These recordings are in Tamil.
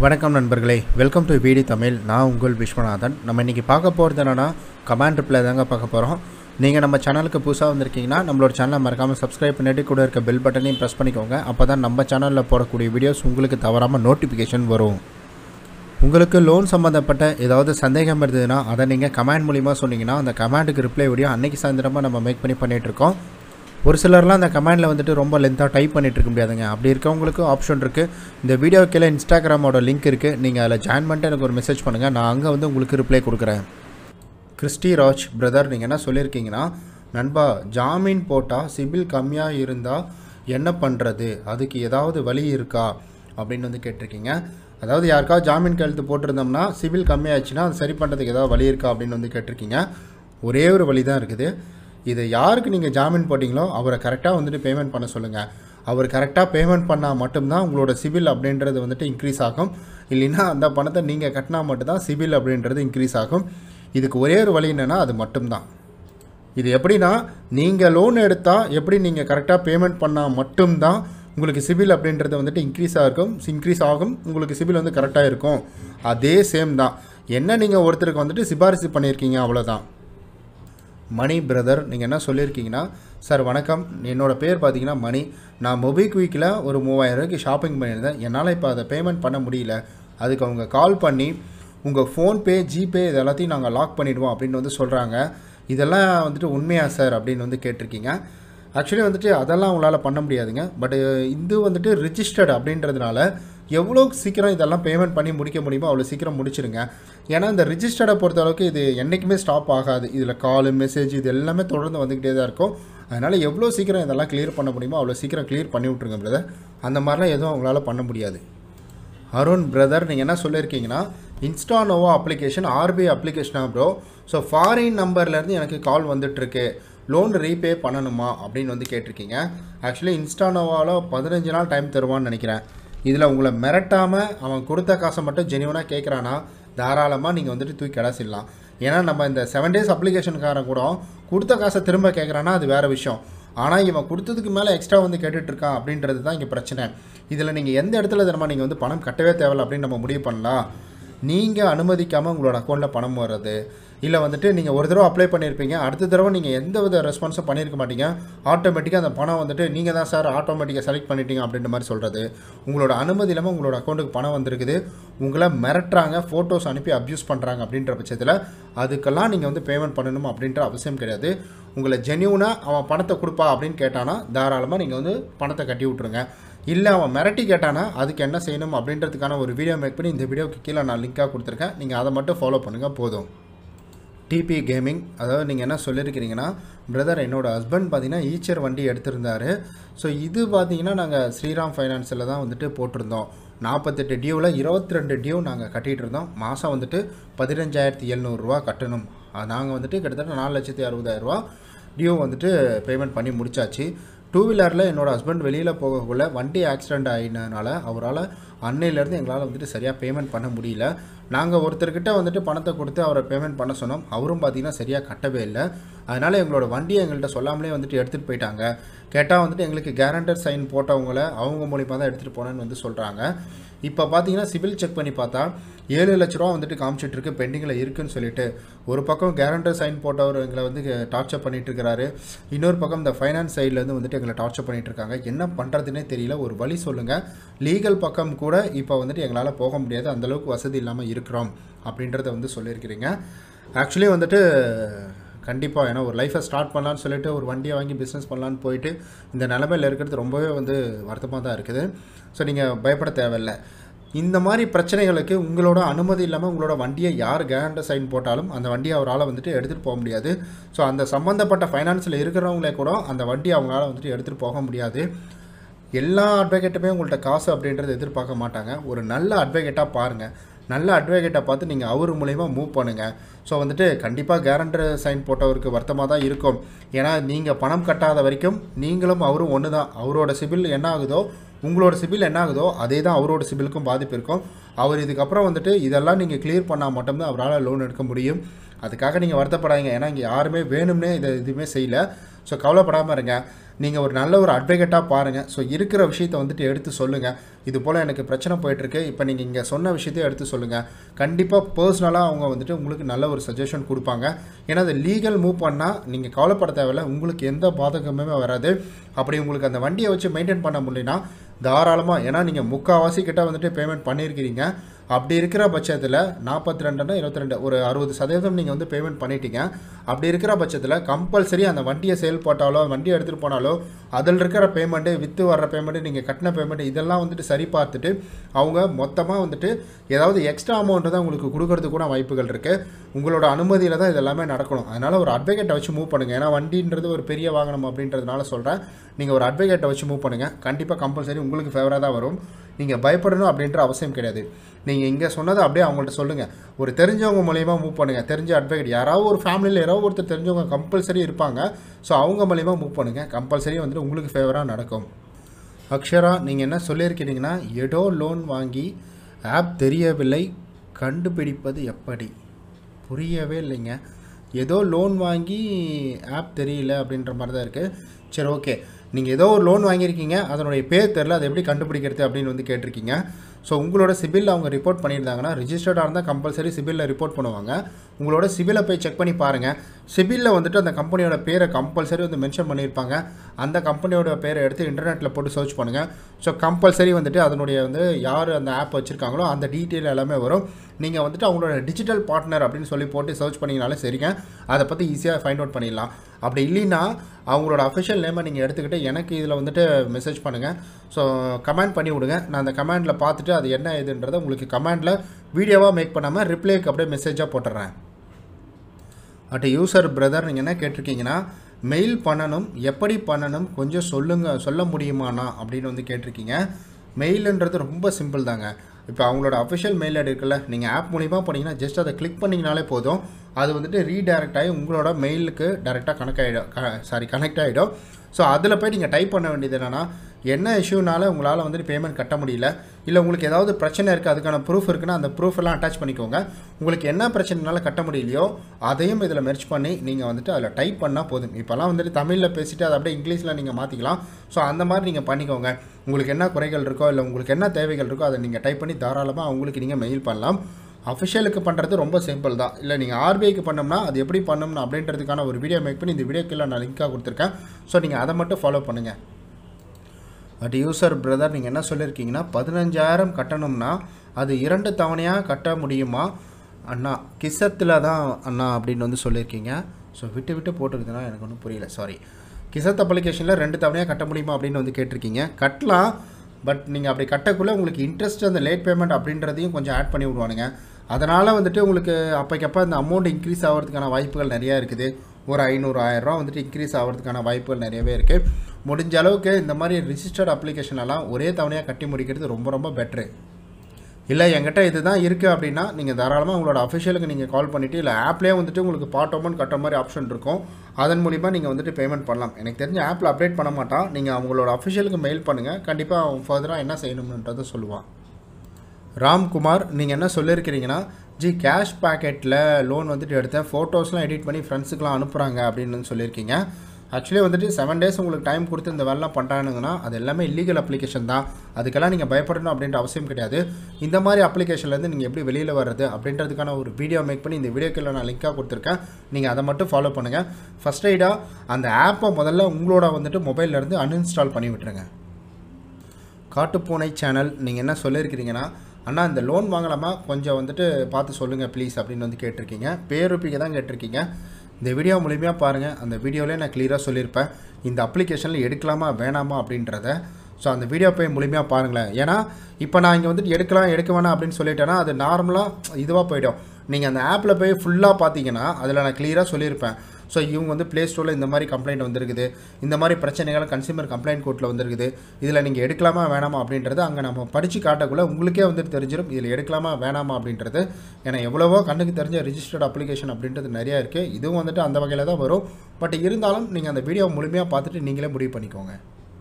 வணக்கம் நண்பர்களே வெல்கம் டு வீடி தமிழ் நான் உங்கள் விஸ்வநாதன் நம்ம இன்றைக்கி பார்க்க போகிறது என்னென்னா கமாண்ட் ரிப்ளை தாங்க பார்க்க போகிறோம் நீங்கள் நம்ம சேனலுக்கு புதுசாக வந்திருக்கீங்கன்னா நம்மளோட சேனலை மறக்காமல் சப்ஸ்கிரைப் பண்ணிட்டு கூட இருக்க பெல் பட்டனையும் ப்ரெஸ் பண்ணிக்கோங்க அப்போ தான் நம்ம சேனலில் போடக்கூடிய வீடியோஸ் உங்களுக்கு தவறாமல் நோட்டிஃபிகேஷன் வரும் உங்களுக்கு லோன் சம்மந்தப்பட்ட ஏதாவது சந்தேகம் இருந்ததுன்னா அதை நீங்கள் கமெண்ட் மூலிமா சொன்னீங்கன்னா அந்த கமெண்ட்டுக்கு ரிப்ளை வீடியோ அன்றைக்கி சாயந்தரமாக நம்ம மேக் பண்ணி பண்ணிகிட்ருக்கோம் ஒரு சிலர்லாம் அந்த கமெண்டில் வந்துட்டு ரொம்ப லென்த்தாக டைப் பண்ணிட்டு இருக்க முடியாதுங்க அப்படி இருக்கவங்களுக்கு ஆப்ஷன் இருக்குது இந்த வீடியோ கீழே இன்ஸ்டாகிராமோட லிங்க் இருக்குது நீங்கள் அதில் ஜாயின் பண்ணிட்டு எனக்கு ஒரு மெசேஜ் பண்ணுங்கள் நான் அங்கே வந்து உங்களுக்கு ரிப்ளை கொடுக்குறேன் கிறிஸ்டி ராஜ் பிரதர் நீங்கள் என்ன சொல்லியிருக்கீங்கன்னா நண்பா ஜாமீன் போட்டால் சிபில் கம்மியாக இருந்தால் என்ன பண்ணுறது அதுக்கு ஏதாவது வழி இருக்கா அப்படின்னு வந்து கேட்டிருக்கீங்க அதாவது யாருக்காவது ஜாமீன் கையெழுத்து போட்டிருந்தோம்னா சிபில் கம்மியாச்சுன்னா அது சரி பண்ணுறதுக்கு ஏதாவது வழி இருக்கா அப்படின்னு வந்து கேட்டிருக்கீங்க ஒரே ஒரு வழி தான் இருக்குது இது யாருக்கு நீங்கள் ஜாமீன் போட்டிங்களோ அவரை கரெக்டாக வந்துட்டு பேமெண்ட் பண்ண சொல்லுங்கள் அவர் கரெக்டாக பேமெண்ட் பண்ணால் மட்டும்தான் உங்களோட சிபில் அப்படின்றது வந்துட்டு இன்க்ரீஸ் ஆகும் இல்லைன்னா அந்த பணத்தை நீங்கள் கட்டினா மட்டும்தான் சிபில் அப்படின்றது இன்க்ரீஸ் ஆகும் இதுக்கு ஒரே ஒரு வழி என்னென்னா அது மட்டும்தான் இது எப்படின்னா நீங்கள் லோன் எடுத்தால் எப்படி நீங்கள் கரெக்டாக பேமெண்ட் பண்ணால் மட்டும்தான் உங்களுக்கு சிபில் அப்படின்றது வந்துட்டு இன்க்ரீஸ் ஆகும் இன்க்ரீஸ் ஆகும் உங்களுக்கு சிபில் வந்து கரெக்டாக இருக்கும் அதே சேம் தான் என்ன நீங்கள் ஒருத்தருக்கு வந்துட்டு சிபாரிசு பண்ணியிருக்கீங்க அவ்வளோதான் மணி பிரதர் நீங்கள் என்ன சொல்லியிருக்கீங்கன்னா சார் வணக்கம் என்னோட பேர் பார்த்தீங்கன்னா மணி நான் மொபிக்விக்கில் ஒரு மூவாயிரம் ரூபாய்க்கு ஷாப்பிங் பண்ணியிருந்தேன் என்னால் இப்போ அதை பேமெண்ட் பண்ண முடியல அதுக்கு அவங்க கால் பண்ணி உங்கள் ஃபோன்பே ஜிபே இது எல்லாத்தையும் நாங்கள் லாக் பண்ணிவிடுவோம் அப்படின்னு வந்து சொல்கிறாங்க இதெல்லாம் வந்துட்டு உண்மையா சார் அப்படின்னு வந்து கேட்டிருக்கீங்க ஆக்சுவலி வந்துட்டு அதெல்லாம் உங்களால் பண்ண முடியாதுங்க பட் இது வந்துட்டு ரிஜிஸ்டர்டு அப்படின்றதுனால எவ்வளோ சீக்கிரம் இதெல்லாம் பேமெண்ட் பண்ணி முடிக்க முடியுமோ அவ்வளோ சீக்கிரம் முடிச்சிருங்க ஏன்னா இந்த ரிஜிஸ்டர்டை பொறுத்த அளவுக்கு இது என்றைக்குமே ஸ்டாப் ஆகாது இதில் கால் மெசேஜ் இது எல்லாமே தொடர்ந்து வந்துக்கிட்டே தான் இருக்கும் அதனால் எவ்வளோ சீக்கிரம் இதெல்லாம் கிளியர் பண்ண முடியுமோ அவ்வளோ சீக்கிரம் கிளியர் பண்ணி விட்ருங்க பிரதர் அந்த மாதிரிலாம் எதுவும் அவங்களால பண்ண முடியாது அருண் பிரதர் நீங்கள் என்ன சொல்லியிருக்கீங்கன்னா இன்ஸ்டானோவா அப்ளிகேஷன் ஆர்பிஐ அப்ளிகேஷனா ப்ரோ ஸோ ஃபாரின் நம்பர்லேருந்து எனக்கு கால் வந்துட்டுருக்கு லோன் ரீபே பண்ணணுமா அப்படின்னு வந்து கேட்டிருக்கீங்க ஆக்சுவலி இன்ஸ்டானோவாவில் பதினஞ்சு நாள் டைம் தருவான்னு நினைக்கிறேன் இதில் உங்களை மிரட்டாமல் அவன் கொடுத்த காசை மட்டும் ஜெனியூனாக கேட்குறானா தாராளமாக நீங்கள் வந்துட்டு தூக்கி கிடச்சிடலாம் ஏன்னா நம்ம இந்த செவன் டேஸ் அப்ளிகேஷனுக்காரன் கூட கொடுத்த காசை திரும்ப கேட்குறான்னா அது வேறு விஷயம் ஆனால் இவன் கொடுத்ததுக்கு மேலே எக்ஸ்ட்ரா வந்து கேட்டுட்டு இருக்கான் அப்படின்றது தான் இங்கே பிரச்சனை இதில் நீங்கள் எந்த இடத்துல தினமா நீங்கள் வந்து பணம் கட்டவே தேவையில்ல அப்படின்னு நம்ம முடிவு பண்ணலாம் நீங்கள் அனுமதிக்காமல் உங்களோட அக்கௌண்ட்டில் பணம் வர்றது இல்லை வந்துட்டு நீங்கள் ஒரு தடவை அப்ளை பண்ணியிருப்பீங்க அடுத்த தடவை நீங்கள் எந்த வித ரெஸ்பான்ஸும் பண்ணியிருக்க மாட்டீங்க ஆட்டோமேட்டிக்காக அந்த பணம் வந்துட்டு நீங்கள் தான் சார் ஆட்டோமேட்டிக்காக செலக்ட் பண்ணிட்டீங்க அப்படின்ற மாதிரி சொல்கிறது உங்களோட அனுமதி இல்லாமல் உங்களோட அக்கௌண்ட்டுக்கு பணம் வந்திருக்குது உங்களை மிரட்டுறாங்க ஃபோட்டோஸ் அனுப்பி அப்யூஸ் பண்ணுறாங்க அப்படின்ற பட்சத்தில் அதுக்கெல்லாம் நீங்கள் வந்து பேமெண்ட் பண்ணணும் அப்படின்ற அவசியம் கிடையாது உங்களை ஜென்யூனாக அவன் பணத்தை கொடுப்பா அப்படின்னு கேட்டானா தாராளமாக நீங்கள் வந்து பணத்தை கட்டி விட்ருங்க இல்லை அவன் மிரட்டி கேட்டானா அதுக்கு என்ன செய்யணும் அப்படின்றதுக்கான ஒரு வீடியோ மேக் பண்ணி இந்த வீடியோக்கு கீழே நான் லிங்காக கொடுத்துருக்கேன் நீங்கள் அதை மட்டும் ஃபாலோ பண்ணுங்கள் போதும் டிபி கேமிங் அதாவது நீங்கள் என்ன சொல்லியிருக்கிறீங்கன்னா பிரதர் என்னோடய ஹஸ்பண்ட் பார்த்தீங்கன்னா ஈச்சர் வண்டி எடுத்திருந்தாரு ஸோ இது பார்த்தீங்கன்னா நாங்கள் ஸ்ரீராம் ஃபைனான்ஸில் தான் வந்துட்டு போட்டிருந்தோம் நாற்பத்தெட்டு டியூவில் இருபத்தி ரெண்டு டியூ நாங்கள் கட்டிகிட்டு இருந்தோம் மாதம் வந்துட்டு பதினஞ்சாயிரத்தி எழுநூறுரூவா கட்டணும் நாங்கள் வந்துட்டு கிட்டத்தட்ட நாலு லட்சத்தி அறுபதாயிரரூவா டியூ வந்துட்டு பேமெண்ட் பண்ணி முடிச்சாச்சு டூ வீலரில் என்னோடய ஹஸ்பண்ட் வெளியில் போகக்குள்ள வண்டி ஆக்சிடெண்ட் ஆகினதுனால அவரால் அன்னையிலேருந்து எங்களால் வந்துட்டு சரியாக பேமெண்ட் பண்ண முடியல நாங்கள் ஒருத்தர்கிட்ட வந்துட்டு பணத்தை கொடுத்து அவரை பேமெண்ட் பண்ண சொன்னோம் அவரும் பார்த்தீங்கன்னா சரியாக கட்டவே இல்லை அதனால் எங்களோட வண்டியை எங்கள்கிட்ட சொல்லாமலே வந்துட்டு எடுத்துகிட்டு போயிட்டாங்க கேட்டால் வந்துட்டு எங்களுக்கு கேரண்டர் சைன் போட்டவங்கள அவங்க மூலிமா தான் எடுத்துகிட்டு போனேன்னு வந்து சொல்கிறாங்க இப்போ பார்த்தீங்கன்னா சிவில் செக் பண்ணி பார்த்தா ஏழு லட்ச ரூபா வந்துட்டு காமிச்சிட்டு இருக்கு பெண்டிங்கில் இருக்குன்னு சொல்லிட்டு ஒரு பக்கம் கேரண்டர் சைன் போட்டவர் எங்களை வந்து டார்ச்சர் பண்ணிட்டு இருக்கிறாரு இன்னொரு பக்கம் இந்த ஃபைனான்ஸ் சைட்லேருந்து வந்துட்டு எங்களை டார்ச்சர் பண்ணிட்டு இருக்காங்க என்ன பண்ணுறதுனே தெரியல ஒரு வழி சொல்லுங்கள் லீகல் பக்கம் கூட இப்போ வந்துட்டு எங்களால் போக முடியாது அந்தளவுக்கு வசதி இல்லாமல் இருக்கிறோம் அப்படின்றத வந்து சொல்லியிருக்கிறீங்க ஆக்சுவலி வந்துட்டு கண்டிப்பாக ஏன்னா ஒரு லைஃப்பை ஸ்டார்ட் பண்ணலான்னு சொல்லிட்டு ஒரு வண்டியை வாங்கி பிஸ்னஸ் பண்ணலான்னு போயிட்டு இந்த நிலமையில் இருக்கிறது ரொம்பவே வந்து வருத்தமாக தான் இருக்குது ஸோ நீங்கள் பயப்பட தேவையில்லை இந்த மாதிரி பிரச்சனைகளுக்கு உங்களோட அனுமதி இல்லாமல் உங்களோட வண்டியை யார் கேரண்டர் சைன் போட்டாலும் அந்த வண்டியை அவரால் வந்துட்டு எடுத்துகிட்டு போக முடியாது ஸோ அந்த சம்மந்தப்பட்ட ஃபைனான்ஸில் இருக்கிறவங்களே கூட அந்த வண்டியை அவங்களால வந்துட்டு எடுத்துகிட்டு போக முடியாது எல்லா அட்வொகேட்டுமே உங்கள்கிட்ட காசு அப்படின்றத எதிர்பார்க்க மாட்டாங்க ஒரு நல்ல அட்வொகேட்டாக பாருங்கள் நல்ல அட்வொகேட்டை பார்த்து நீங்கள் அவர் மூலயமா மூவ் பண்ணுங்கள் ஸோ வந்துட்டு கண்டிப்பாக கேரண்டர் சைன் போட்டவருக்கு வருத்தமாக தான் இருக்கும் ஏன்னா நீங்கள் பணம் கட்டாத வரைக்கும் நீங்களும் அவரும் ஒன்று தான் அவரோட சிபில் என்ன ஆகுதோ உங்களோட சிபில் என்ன ஆகுதோ அதே தான் அவரோட சிபிலுக்கும் பாதிப்பு இருக்கும் அவர் இதுக்கப்புறம் வந்துட்டு இதெல்லாம் நீங்கள் கிளியர் பண்ணால் மட்டும்தான் அவரால் லோன் எடுக்க முடியும் அதுக்காக நீங்கள் வருத்தப்படாதீங்க ஏன்னா இங்கே யாருமே வேணும்னே இதை எதுவுமே செய்யல ஸோ கவலைப்படாமல் இருங்க நீங்கள் ஒரு நல்ல ஒரு அட்வொகேட்டாக பாருங்கள் ஸோ இருக்கிற விஷயத்தை வந்துட்டு எடுத்து சொல்லுங்கள் இது போல் எனக்கு பிரச்சனை போயிட்டுருக்கு இப்போ நீங்கள் இங்கே சொன்ன விஷயத்தையும் எடுத்து சொல்லுங்கள் கண்டிப்பாக பர்சனலாக அவங்க வந்துட்டு உங்களுக்கு நல்ல ஒரு சஜஷன் கொடுப்பாங்க ஏன்னா அது லீகல் மூவ் பண்ணால் நீங்கள் கவலைப்பட தேவையில்ல உங்களுக்கு எந்த பாதகமுமே வராது அப்படி உங்களுக்கு அந்த வண்டியை வச்சு மெயின்டைன் பண்ண முடியலனா தாராளமாக ஏன்னா நீங்கள் முக்கால்வாசி கிட்ட வந்துட்டு பேமெண்ட் பண்ணியிருக்கிறீங்க அப்படி இருக்கிற பட்சத்தில் நாற்பத்தி ரெண்டுனா இருபத்தி ரெண்டு ஒரு அறுபது சதவீதம் நீங்கள் வந்து பேமெண்ட் பண்ணிட்டீங்க அப்படி இருக்கிற பட்சத்தில் கம்பல்சரி அந்த வண்டியை சேல் போட்டாலோ வண்டியை எடுத்துகிட்டு போனாலோ அதில் இருக்கிற பேமெண்ட்டு விற்று வர்ற பேமெண்ட்டு நீங்கள் கட்டின பேமெண்ட் இதெல்லாம் வந்துட்டு சரி பார்த்துட்டு அவங்க மொத்தமாக வந்துட்டு ஏதாவது எக்ஸ்ட்ரா அமௌண்ட்டு தான் உங்களுக்கு கொடுக்கறதுக்கு கூட வாய்ப்புகள் இருக்குது உங்களோட அனுமதியில் தான் இது எல்லாமே நடக்கணும் அதனால் ஒரு அட்வொகேட்டை வச்சு மூவ் பண்ணுங்கள் ஏன்னா வண்டின்றது ஒரு பெரிய வாகனம் அப்படின்றதுனால சொல்கிறேன் நீங்கள் ஒரு அட்வொகேட்டை வச்சு மூவ் பண்ணுங்கள் கண்டிப்பாக கம்பல்சரி உங்களுக்கு ஃபேவராக தான் வரும் நீங்கள் பயப்படணும் அப்படின்ற அவசியம் கிடையாது நீங்கள் இங்கே சொன்னதை அப்படியே அவங்கள்ட்ட சொல்லுங்கள் ஒரு தெரிஞ்சவங்க மூலியமாக மூவ் பண்ணுங்கள் தெரிஞ்ச அட்வொகேட் யாராவது ஒரு ஃபேமிலியில் யாராவது ஒருத்தர் தெரிஞ்சவங்க கம்பல்சரி இருப்பாங்க ஸோ அவங்க மூலியமாக மூவ் பண்ணுங்கள் கம்பல்சரி வந்துட்டு உங்களுக்கு ஃபேவராக நடக்கும் அக்ஷரா நீங்கள் என்ன சொல்லியிருக்கிறீங்கன்னா ஏதோ லோன் வாங்கி ஆப் தெரியவில்லை கண்டுபிடிப்பது எப்படி புரியவே இல்லைங்க ஏதோ லோன் வாங்கி ஆப் தெரியல அப்படின்ற மாதிரி தான் இருக்குது சரி ஓகே நீங்கள் ஏதோ ஒரு லோன் வாங்கியிருக்கீங்க அதனுடைய பேர் தெரில அதை எப்படி கண்டுபிடிக்கிறது அப்படின்னு வந்து கேட்டிருக்கீங்க ஸோ உங்களோட சிபில் அவங்க ரிப்போர்ட் பண்ணியிருந்தாங்கன்னா ரிஜிஸ்டர்டாக இருந்தால் கம்பல்சரி சிபிலில் ரிப்போர்ட் பண்ணுவாங்க உங்களோட சிபிலை போய் செக் பண்ணி பாருங்கள் சிபிலில் வந்துட்டு அந்த கம்பெனியோட பேரை கம்பல்சரி வந்து மென்ஷன் பண்ணியிருப்பாங்க அந்த கம்பெனியோட பேரை எடுத்து இன்டர்நெட்டில் போட்டு சர்ச் பண்ணுங்கள் ஸோ கம்பல்சரி வந்துட்டு அதனுடைய வந்து யார் அந்த ஆப் வச்சுருக்காங்களோ அந்த டீட்டெயில் எல்லாமே வரும் நீங்கள் வந்துட்டு அவங்களோட டிஜிட்டல் பார்ட்னர் அப்படின்னு சொல்லி போட்டு சர்ச் பண்ணிங்கனாலே சரிங்க அதை பற்றி ஈஸியாக ஃபைண்ட் அவுட் பண்ணிடலாம் அப்படி இல்லைன்னா அவங்களோட அஃபிஷியல் நேமை நீங்கள் எடுத்துக்கிட்டு எனக்கு இதில் வந்துட்டு மெசேஜ் பண்ணுங்கள் ஸோ கமெண்ட் பண்ணி விடுங்க நான் அந்த கமெண்டில் பார்த்துட்டு அது என்ன ஏதுன்றதை உங்களுக்கு கமெண்டில் வீடியோவாக மேக் பண்ணாமல் ரிப்ளைக்கு அப்படியே மெசேஜாக போட்டுறேன் அட் யூசர் பிரதர் நீங்கள் என்ன கேட்டிருக்கீங்கன்னா மெயில் பண்ணணும் எப்படி பண்ணணும் கொஞ்சம் சொல்லுங்கள் சொல்ல முடியுமாண்ணா அப்படின்னு வந்து கேட்டிருக்கீங்க மெயிலுன்றது ரொம்ப சிம்பிள் தாங்க இப்போ அவங்களோட அஃபிஷியல் மெயில் ஐடி இருக்குல்ல நீங்கள் ஆப் மூலிமா போனீங்கன்னா ஜஸ்ட் அதை கிளிக் பண்ணிங்கனாலே போதும் அது வந்துட்டு ரீடைரக்ட் ஆகி உங்களோட மெயிலுக்கு டேரெக்டாக கனெக்ட் ஆகிடும் சாரி கனெக்ட் ஆகிடும் ஸோ அதில் போய் நீங்கள் டைப் பண்ண வேண்டியது என்னென்னா என்ன இஷ்யூனால உங்களால் வந்துட்டு பேமெண்ட் கட்ட முடியல இல்லை உங்களுக்கு ஏதாவது பிரச்சனை இருக்குது அதுக்கான ப்ரூஃப் இருக்குன்னா அந்த ப்ரூஃப் எல்லாம் அட்டாச் பண்ணிக்கோங்க உங்களுக்கு என்ன பிரச்சனைனால கட்ட முடியலையோ அதையும் இதில் மெர்ச் பண்ணி நீங்கள் வந்துட்டு அதில் டைப் பண்ணால் போதும் இப்போல்லாம் வந்துட்டு தமிழில் பேசிட்டு அதை அப்படியே இங்கிலீஷில் நீங்கள் மாற்றிக்கலாம் ஸோ அந்த மாதிரி நீங்கள் பண்ணிக்கோங்க உங்களுக்கு என்ன குறைகள் இருக்கோ இல்லை உங்களுக்கு என்ன தேவைகள் இருக்கோ அதை நீங்கள் டைப் பண்ணி தாராளமாக அவங்களுக்கு நீங்கள் மெயில் பண்ணலாம் அஃபிஷியலுக்கு பண்ணுறது ரொம்ப சிம்பிள் தான் இல்லை நீங்கள் ஆர்பிஐக்கு பண்ணோம்னா அது எப்படி பண்ணணும் அப்படின்றதுக்கான ஒரு வீடியோ மேக் பண்ணி இந்த வீடியோக்குள்ள நான் லிங்காக கொடுத்துருக்கேன் ஸோ நீங்கள் அதை மட்டும் ஃபாலோ பண்ணுங்கள் பட் யூசர் பிரதர் நீங்கள் என்ன சொல்லியிருக்கீங்கன்னா பதினஞ்சாயிரம் கட்டணும்னா அது இரண்டு தவணையாக கட்ட முடியுமா அண்ணா கிசத்தில் தான் அண்ணா அப்படின்னு வந்து சொல்லியிருக்கீங்க ஸோ விட்டு விட்டு போட்டிருக்குதுன்னா எனக்கு ஒன்றும் புரியல சாரி கிசத் அப்ளிகேஷனில் ரெண்டு தவணையாக கட்ட முடியுமா அப்படின்னு வந்து கேட்டிருக்கீங்க கட்டலாம் பட் நீங்கள் அப்படி கட்டக்குள்ளே உங்களுக்கு இன்ட்ரெஸ்ட் அந்த லேட் பேமெண்ட் அப்படின்றதையும் கொஞ்சம் ஆட் பண்ணி விடுவானுங்க அதனால் வந்துட்டு உங்களுக்கு அப்போக்கப்போ அந்த அமௌண்ட் இன்க்ரீஸ் ஆகிறதுக்கான வாய்ப்புகள் நிறையா இருக்குது ஒரு ஐநூறு ஆயிரரூவா வந்துட்டு இன்க்ரீஸ் ஆகிறதுக்கான வாய்ப்புகள் நிறையவே இருக்குது முடிஞ்ச அளவுக்கு இந்த மாதிரி ரிஜிஸ்டர்ட் அப்ளிகேஷனெல்லாம் ஒரே தவணையாக கட்டி முடிக்கிறது ரொம்ப ரொம்ப பெட்ரு இல்லை என்கிட்ட இதுதான் இருக்குது அப்படின்னா நீங்கள் தாராளமாக உங்களோட அஃபிஷியலுக்கு நீங்கள் கால் பண்ணிவிட்டு இல்லை ஆப்லேயே வந்துட்டு உங்களுக்கு பார்ட் அமௌண்ட் கட்டுற மாதிரி ஆப்ஷன் இருக்கும் அதன் மூலிமா நீங்கள் வந்துட்டு பேமெண்ட் பண்ணலாம் எனக்கு தெரிஞ்ச ஆப்பில் அப்டேட் பண்ண மாட்டான் நீங்கள் அவங்களோட அஃபிஷியலுக்கு மெயில் பண்ணுங்கள் கண்டிப்பாக அவன் ஃபர்தராக என்ன செய்யணுன்றதை சொல்லுவான் ராம்குமார் நீங்கள் என்ன சொல்லியிருக்கிறீங்கன்னா ஜி கேஷ் பேக்கெட்டில் லோன் வந்துட்டு எடுத்தேன் ஃபோட்டோஸ்லாம் எடிட் பண்ணி ஃப்ரெண்ட்ஸுக்கெலாம் அனுப்புகிறாங்க அப்படின்னு சொல்லியிருக்கீங்க ஆக்சுவலி வந்துட்டு செவன் டேஸ் உங்களுக்கு டைம் கொடுத்து இந்த வேலைலாம் பண்ணுறானுங்கன்னா அது எல்லாமே இல்லீகல் அப்ளிகேஷன் தான் அதுக்கெல்லாம் நீங்கள் பயப்படணும் அப்படின்ற அவசியம் கிடையாது இந்த மாதிரி அப்ளிகேஷன்லேருந்து நீங்கள் எப்படி வெளியில் வர்றது அப்படின்றதுக்கான ஒரு வீடியோ மேக் பண்ணி இந்த வீடியோக்கில் நான் லிங்காக கொடுத்துருக்கேன் நீங்கள் அதை மட்டும் ஃபாலோ பண்ணுங்கள் ஃபஸ்ட் எய்டாக அந்த ஆப்பை முதல்ல உங்களோட வந்துட்டு மொபைல்லேருந்து அன்இன்ஸ்டால் பண்ணி விட்டுருங்க காட்டுப்பூனை சேனல் நீங்கள் என்ன சொல்லியிருக்கிறீங்கன்னா அண்ணா இந்த லோன் வாங்கலாமா கொஞ்சம் வந்துட்டு பார்த்து சொல்லுங்கள் ப்ளீஸ் அப்படின்னு வந்து கேட்டிருக்கீங்க பேருப்பிக்க தான் கேட்டிருக்கீங்க இந்த வீடியோ மூலியமாக பாருங்கள் அந்த வீடியோவிலே நான் கிளியராக சொல்லியிருப்பேன் இந்த அப்ளிகேஷனில் எடுக்கலாமா வேணாமா அப்படின்றத ஸோ அந்த வீடியோ போய் மூலியமாக பாருங்களேன் ஏன்னா இப்போ நான் இங்கே வந்துட்டு எடுக்கலாம் எடுக்க வேணாம் அப்படின்னு சொல்லிட்டேன்னா அது நார்மலாக இதுவாக போயிடும் நீங்கள் அந்த ஆப்பில் போய் ஃபுல்லாக பார்த்தீங்கன்னா அதில் நான் கிளியராக சொல்லியிருப்பேன் ஸோ இவங்க வந்து ப்ளே ஸ்டோரில் இந்த மாதிரி கம்ப்ளைண்ட் வந்திருக்குது இந்த மாதிரி பிரச்சனைகள் கன்சியூமர் கம்ப்ளைண்ட் கோர்ட்டில் வந்திருக்குது இதில் நீங்கள் எடுக்கலாமா வேணாமா அப்படின்றது அங்கே நம்ம படித்து காட்டக்குள்ள உங்களுக்கே வந்துட்டு தெரிஞ்சிடும் இதில் எடுக்கலாமா வேணாமா அப்படின்றது ஏன்னா எவ்வளவோ கண்ணுக்கு தெரிஞ்ச ரிஜிஸ்டர்ட் அப்ளிகேஷன் அப்படின்றது நிறையா இருக்குது இதுவும் வந்துட்டு அந்த வகையில் தான் வரும் பட் இருந்தாலும் நீங்கள் அந்த வீடியோ முழுமையாக பார்த்துட்டு நீங்களே முடிவு பண்ணிக்கோங்க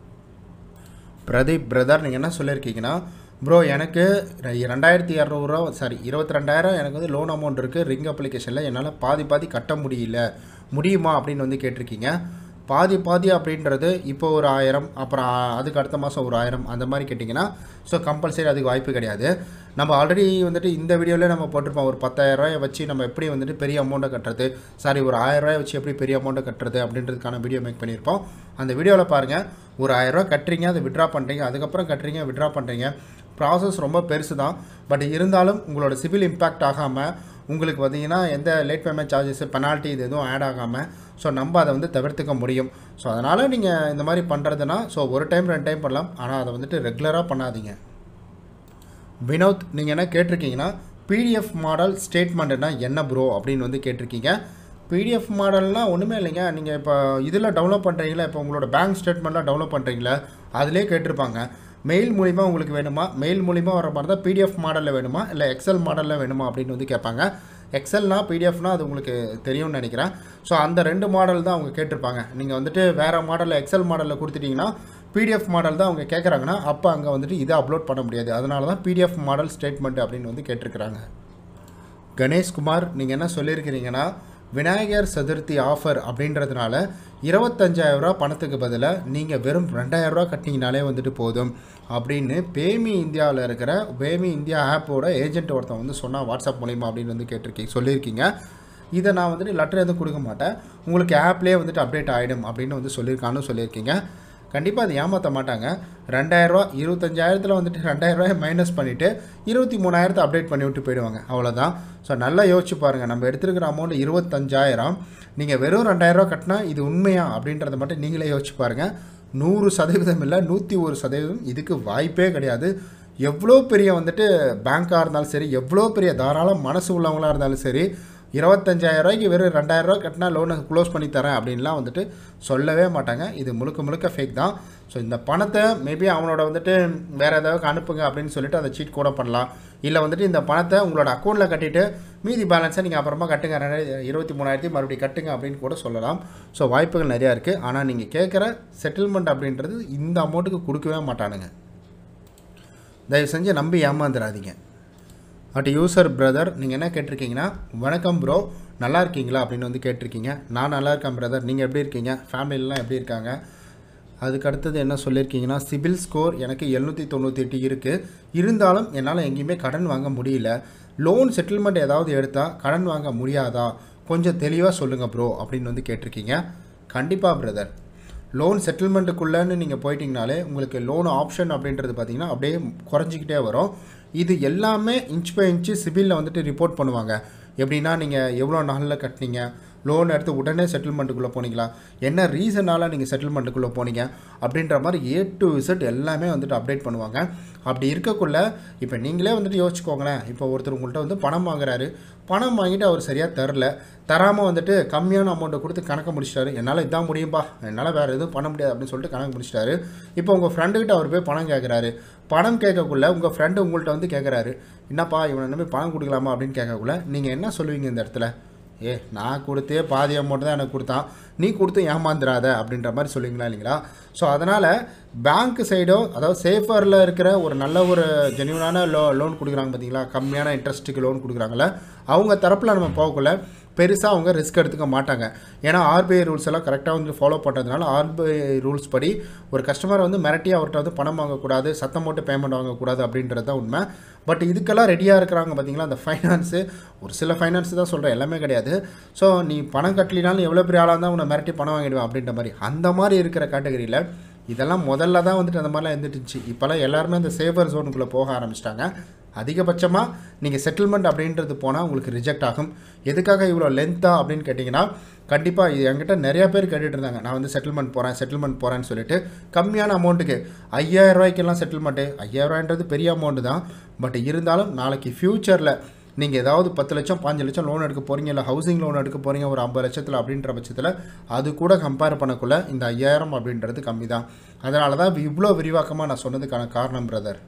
பிரதீப் பிரதர் நீங்கள் என்ன சொல்லியிருக்கீங்கன்னா ப்ரோ எனக்கு ரெ- ரெண்டாயிரத்தி இரநூறுவா சாரி இருபத்தி ரெண்டாயிரம் எனக்கு வந்து லோன் அமௌண்ட் இருக்குது ரிங் அப்ளிகேஷனில் என்னால் பாதி பாதி கட்ட முடியல முடியுமா அப்படின்னு வந்து கேட்டிருக்கீங்க பாதி பாதி அப்படின்றது இப்போ ஒரு ஆயிரம் அப்புறம் அதுக்கு அடுத்த மாதம் ஒரு ஆயிரம் அந்த மாதிரி கேட்டிங்கன்னா ஸோ கம்பல்சரி அதுக்கு வாய்ப்பு கிடையாது நம்ம ஆல்ரெடி வந்துட்டு இந்த வீடியோவில் நம்ம போட்டிருப்போம் ஒரு பத்தாயிரரூவாயை வச்சு நம்ம எப்படி வந்துட்டு பெரிய அமௌண்ட்டை கட்டுறது சாரி ஒரு ஆயிரரூவாயை வச்சு எப்படி பெரிய அமௌண்ட்டை கட்டுறது அப்படின்றதுக்கான வீடியோ மேக் பண்ணியிருப்போம் அந்த வீடியோவில் பாருங்கள் ஒரு ஆயிரரூவா கட்டுறீங்க அதை விட்ரா பண்ணுறீங்க அதுக்கப்புறம் கட்டுறீங்க விட்ரா பண்ணுறீங்க ப்ராசஸ் ரொம்ப பெருசு தான் பட் இருந்தாலும் உங்களோட சிவில் இம்பேக்ட் ஆகாமல் உங்களுக்கு பார்த்தீங்கன்னா எந்த லேட் பேமெண்ட் சார்ஜஸ் பெனால்ட்டி இது எதுவும் ஆட் ஆகாமல் ஸோ நம்ம அதை வந்து தவிர்த்துக்க முடியும் ஸோ அதனால் நீங்கள் இந்த மாதிரி பண்ணுறதுனா ஸோ ஒரு டைம் ரெண்டு டைம் பண்ணலாம் ஆனால் அதை வந்துட்டு ரெகுலராக பண்ணாதீங்க வினோத் நீங்கள் என்ன கேட்டிருக்கீங்கன்னா பிடிஎஃப் மாடல் ஸ்டேட்மெண்ட்னா என்ன ப்ரோ அப்படின்னு வந்து கேட்டிருக்கீங்க பிடிஎஃப் மாடல்னால் ஒன்றுமே இல்லைங்க நீங்கள் இப்போ இதில் டவுன்லோட் பண்ணுறீங்களா இப்போ உங்களோட பேங்க் ஸ்டேட்மெண்ட்லாம் டவுன்லோட் பண்ணுறீங்களா அதிலே கேட்டிருப்பாங்க மெயில் மூலிமா உங்களுக்கு வேணுமா மெயில் மூலிமா வர மாதிரி தான் பிடிஎஃப் மாடலில் வேணுமா இல்லை எக்ஸல் மாடலில் வேணுமா அப்படின்னு வந்து கேட்பாங்க எக்ஸல்னா பிடிஎஃப்னா அது உங்களுக்கு தெரியும்னு நினைக்கிறேன் ஸோ அந்த ரெண்டு மாடல் தான் அவங்க கேட்டிருப்பாங்க நீங்கள் வந்துட்டு வேறு மாடலில் எக்ஸல் மாடலில் கொடுத்துட்டிங்கன்னா பிடிஎஃப் மாடல் தான் அவங்க கேட்குறாங்கன்னா அப்போ அங்கே வந்துட்டு இதை அப்லோட் பண்ண முடியாது அதனால தான் பிடிஎஃப் மாடல் ஸ்டேட்மெண்ட் அப்படின்னு வந்து கேட்டிருக்கிறாங்க கணேஷ்குமார் நீங்கள் என்ன சொல்லியிருக்கிறீங்கன்னா விநாயகர் சதுர்த்தி ஆஃபர் அப்படின்றதுனால இருபத்தஞ்சாயிரரூவா பணத்துக்கு பதிலாக நீங்கள் வெறும் ரெண்டாயிரரூவா கட்டிங்கனாலே வந்துட்டு போதும் அப்படின்னு பேமி இந்தியாவில் இருக்கிற பேமி இந்தியா ஆப்போட ஏஜென்ட் ஒருத்தன் வந்து சொன்னால் வாட்ஸ்அப் மூலிமா அப்படின்னு வந்து கேட்டிருக்கீங்க சொல்லியிருக்கீங்க இதை நான் வந்துட்டு லெட்டர் எதுவும் கொடுக்க மாட்டேன் உங்களுக்கு ஆப்லேயே வந்துட்டு அப்டேட் ஆகிடும் அப்படின்னு வந்து சொல்லியிருக்கான்னு சொல்லியிருக்கீங்க கண்டிப்பாக அது ஏமாற்ற மாட்டாங்க ரெண்டாயிரரூவா இருபத்தஞ்சாயிரத்தில் வந்துட்டு ரெண்டாயிரரூவாயை மைனஸ் பண்ணிவிட்டு இருபத்தி மூணாயிரத்தை அப்டேட் பண்ணி விட்டு போயிடுவாங்க அவ்வளோதான் ஸோ நல்லா யோசிச்சு பாருங்கள் நம்ம எடுத்துருக்கிற அமௌண்ட் இருபத்தஞ்சாயிரம் நீங்கள் வெறும் ரெண்டாயிரரூவா கட்டினா இது உண்மையா அப்படின்றத மட்டும் நீங்களே யோசிச்சு பாருங்கள் நூறு சதவீதம் இல்லை நூற்றி ஒரு சதவீதம் இதுக்கு வாய்ப்பே கிடையாது எவ்வளோ பெரிய வந்துட்டு பேங்க்காக இருந்தாலும் சரி எவ்வளோ பெரிய தாராள மனசு உள்ளவங்களாக இருந்தாலும் சரி இருபத்தஞ்சாயிரம் ரூபாய்க்கு வெறும் ரெண்டாயிரரூவா கட்டினா லோனை க்ளோஸ் பண்ணி தரேன் அப்படின்லாம் வந்துட்டு சொல்லவே மாட்டாங்க இது முழுக்க முழுக்க ஃபேக் தான் ஸோ இந்த பணத்தை மேபி அவனோட வந்துட்டு வேறு ஏதாவது அனுப்புங்க அப்படின்னு சொல்லிட்டு அதை சீட் கூட பண்ணலாம் இல்லை வந்துட்டு இந்த பணத்தை உங்களோட அக்கௌண்ட்டில் கட்டிட்டு மீதி பேலன்ஸை நீங்கள் அப்புறமா கட்டுங்க ரெண்டாயிரத்தி இருபத்தி மூணாயிரத்தி மறுபடியும் கட்டுங்க அப்படின்னு கூட சொல்லலாம் ஸோ வாய்ப்புகள் நிறையா இருக்குது ஆனால் நீங்கள் கேட்குற செட்டில்மெண்ட் அப்படின்றது இந்த அமௌண்ட்டுக்கு கொடுக்கவே மாட்டானுங்க தயவு செஞ்சு நம்பி ஏமாந்துடாதீங்க அட் யூசர் பிரதர் நீங்கள் என்ன கேட்டிருக்கீங்கன்னா வணக்கம் ப்ரோ நல்லா இருக்கீங்களா அப்படின்னு வந்து கேட்டிருக்கீங்க நான் நல்லா இருக்கேன் பிரதர் நீங்கள் எப்படி இருக்கீங்க ஃபேமிலிலாம் எப்படி இருக்காங்க அதுக்கு அடுத்தது என்ன சொல்லியிருக்கீங்கன்னா சிபில் ஸ்கோர் எனக்கு எழுநூற்றி தொண்ணூற்றி எட்டு இருக்குது இருந்தாலும் என்னால் எங்கேயுமே கடன் வாங்க முடியல லோன் செட்டில்மெண்ட் ஏதாவது எடுத்தால் கடன் வாங்க முடியாதா கொஞ்சம் தெளிவாக சொல்லுங்கள் ப்ரோ அப்படின்னு வந்து கேட்டிருக்கீங்க கண்டிப்பாக பிரதர் லோன் செட்டில்மெண்ட்டுக்குள்ளேன்னு நீங்கள் போயிட்டீங்கனாலே உங்களுக்கு லோன் ஆப்ஷன் அப்படின்றது பார்த்தீங்கன்னா அப்படியே குறைஞ்சிக்கிட்டே வரும் இது எல்லாமே இன்ச் பை இன்ச்சு சிபிலில் வந்துட்டு ரிப்போர்ட் பண்ணுவாங்க எப்படின்னா நீங்கள் எவ்வளோ நாளில் கட்டினீங்க லோன் எடுத்து உடனே செட்டில்மெண்ட்டுக்குள்ளே போனீங்களா என்ன ரீசனால் நீங்கள் செட்டில்மெண்ட்டுக்குள்ளே போனீங்க அப்படின்ற மாதிரி ஏ டு விசிட் எல்லாமே வந்துட்டு அப்டேட் பண்ணுவாங்க அப்படி இருக்கக்குள்ள இப்போ நீங்களே வந்துட்டு யோசிச்சுக்கோங்களேன் இப்போ ஒருத்தர் உங்கள்கிட்ட வந்து பணம் வாங்குறாரு பணம் வாங்கிட்டு அவர் சரியாக தரல தராமல் வந்துட்டு கம்மியான அமௌண்ட்டை கொடுத்து கணக்கு முடிச்சிட்டாரு என்னால் இதான் முடியும்பா என்னால் வேறு எதுவும் பண்ண முடியாது அப்படின்னு சொல்லிட்டு கணக்கு முடிச்சிட்டாரு இப்போ உங்கள் ஃப்ரெண்டுக்கிட்ட அவர் போய் பணம் கேட்குறாரு பணம் கேட்கக்குள்ள உங்கள் ஃப்ரெண்டு உங்கள்கிட்ட வந்து கேட்குறாரு என்னப்பா இவனை நம்பி பணம் கொடுக்கலாமா அப்படின்னு கேட்கக்குள்ள நீங்கள் என்ன சொல்லுவீங்க இந்த இடத்துல ஏ நான் கொடுத்தே பாதி அமௌண்ட் தான் எனக்கு கொடுத்தான் நீ கொடுத்து ஏமாந்துடாத அப்படின்ற மாதிரி சொல்லுவீங்களா இல்லைங்களா ஸோ அதனால் பேங்க் சைடோ அதாவது சேஃபரில் இருக்கிற ஒரு நல்ல ஒரு ஜென்யூனான லோ லோன் கொடுக்குறாங்க பார்த்தீங்களா கம்மியான இன்ட்ரெஸ்ட்டுக்கு லோன் கொடுக்குறாங்களே அவங்க தரப்பில் நம்ம போகக்குள்ள பெருசாக அவங்க ரிஸ்க் எடுத்துக்க மாட்டாங்க ஏன்னா ஆர்பிஐ ரூல்ஸ் எல்லாம் கரெக்டாக வந்து ஃபாலோ பண்ணுறதுனால ஆர்பிஐ ரூல்ஸ் படி ஒரு கஸ்டமர் வந்து மிரட்டி அவர்கிட்ட வந்து பணம் வாங்கக்கூடாது சத்தம் போட்டு பேமெண்ட் வாங்கக்கூடாது அப்படின்றது தான் உண்மை பட் இதுக்கெல்லாம் ரெடியாக இருக்கிறாங்க பார்த்தீங்களா அந்த ஃபைனான்ஸு ஒரு சில ஃபைனான்ஸ் தான் சொல்கிறேன் எல்லாமே கிடையாது ஸோ நீ பணம் கட்டலினாலும் எவ்வளோ பெரிய ஆளாக இருந்தால் உன்னை மிரட்டி பணம் வாங்கிடுவேன் அப்படின்ற மாதிரி அந்த மாதிரி இருக்கிற கேட்டகரியில் இதெல்லாம் முதல்ல தான் வந்துட்டு அந்த மாதிரிலாம் இருந்துட்டுச்சு இப்போல்லாம் எல்லாருமே அந்த சேஃபர் ஜோனுக்குள்ளே போக ஆரம்பிச்சிட்டாங்க அதிகபட்சமாக நீங்கள் செட்டில்மெண்ட் அப்படின்றது போனால் உங்களுக்கு ரிஜெக்ட் ஆகும் எதுக்காக இவ்வளோ லென்த்தா அப்படின்னு கேட்டிங்கன்னா கண்டிப்பாக இது என்கிட்ட நிறைய பேர் கேட்டுட்டு இருந்தாங்க நான் வந்து செட்டில்மெண்ட் போகிறேன் செட்டில்மெண்ட் போகிறேன்னு சொல்லிட்டு கம்மியான அமௌண்ட்டுக்கு ஐயாயிரம் ரூபாய்க்கெல்லாம் செட்டில்மெண்ட்டு ஐயாயிரரூவான்றது பெரிய அமௌண்ட்டு தான் பட் இருந்தாலும் நாளைக்கு ஃப்யூச்சரில் நீங்கள் ஏதாவது பத்து லட்சம் பாஞ்சு லட்சம் லோன் எடுக்க போகிறீங்க இல்லை ஹவுசிங் லோன் எடுக்க போகிறீங்க ஒரு ஐம்பது லட்சத்தில் அப்படின்ற பட்சத்தில் அது கூட கம்பேர் பண்ணக்குள்ள இந்த ஐயாயிரம் அப்படின்றது கம்மி தான் அதனால தான் இவ்வளோ விரிவாக்கமாக நான் சொன்னதுக்கான காரணம் பிரதர்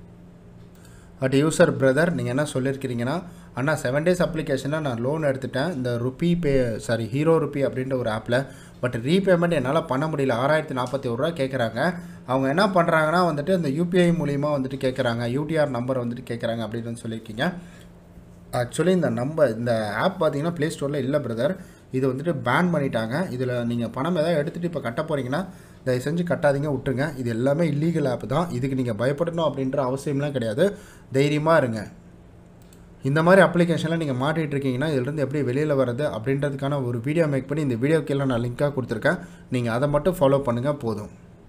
பட் யூசர் பிரதர் நீங்கள் என்ன சொல்லியிருக்கிறீங்கன்னா அண்ணா செவன் டேஸ் அப்ளிகேஷனில் நான் லோன் எடுத்துட்டேன் இந்த rupee pay sorry hero rupee அப்படின்ற ஒரு ஆப்பில் பட் ரீபேமெண்ட் என்னால் பண்ண முடியல ஆறாயிரத்தி நாற்பத்தி ஒரு ரூபா கேட்குறாங்க அவங்க என்ன பண்ணுறாங்கன்னா வந்துட்டு இந்த யூபிஐ மூலிமா வந்துட்டு கேட்குறாங்க யூடிஆர் நம்பர் வந்துட்டு கேட்குறாங்க அப்படின்னு வந்து சொல்லியிருக்கீங்க ஆக்சுவலி இந்த நம்பர் இந்த ஆப் பார்த்தீங்கன்னா ப்ளே ஸ்டோரில் இல்லை பிரதர் இது வந்துட்டு பேன் பண்ணிட்டாங்க இதில் நீங்கள் பணம் எதாவது எடுத்துகிட்டு இப்போ கட்ட போகிறீங்கன்னா தயவு செஞ்சு கட்டாதீங்க விட்டுருங்க இது எல்லாமே இல்லீகல் ஆப் தான் இதுக்கு நீங்கள் பயப்படணும் அப்படின்ற அவசியம்லாம் கிடையாது தைரியமாக இருங்க இந்த மாதிரி அப்ளிகேஷனில் நீங்கள் மாட்டிகிட்டு இருக்கீங்கன்னா இதுலேருந்து எப்படி வெளியில் வர்றது அப்படின்றதுக்கான ஒரு வீடியோ மேக் பண்ணி இந்த வீடியோக்கெல்லாம் நான் லிங்காக கொடுத்துருக்கேன் நீங்கள் அதை மட்டும் ஃபாலோ பண்ணுங்கள் போதும்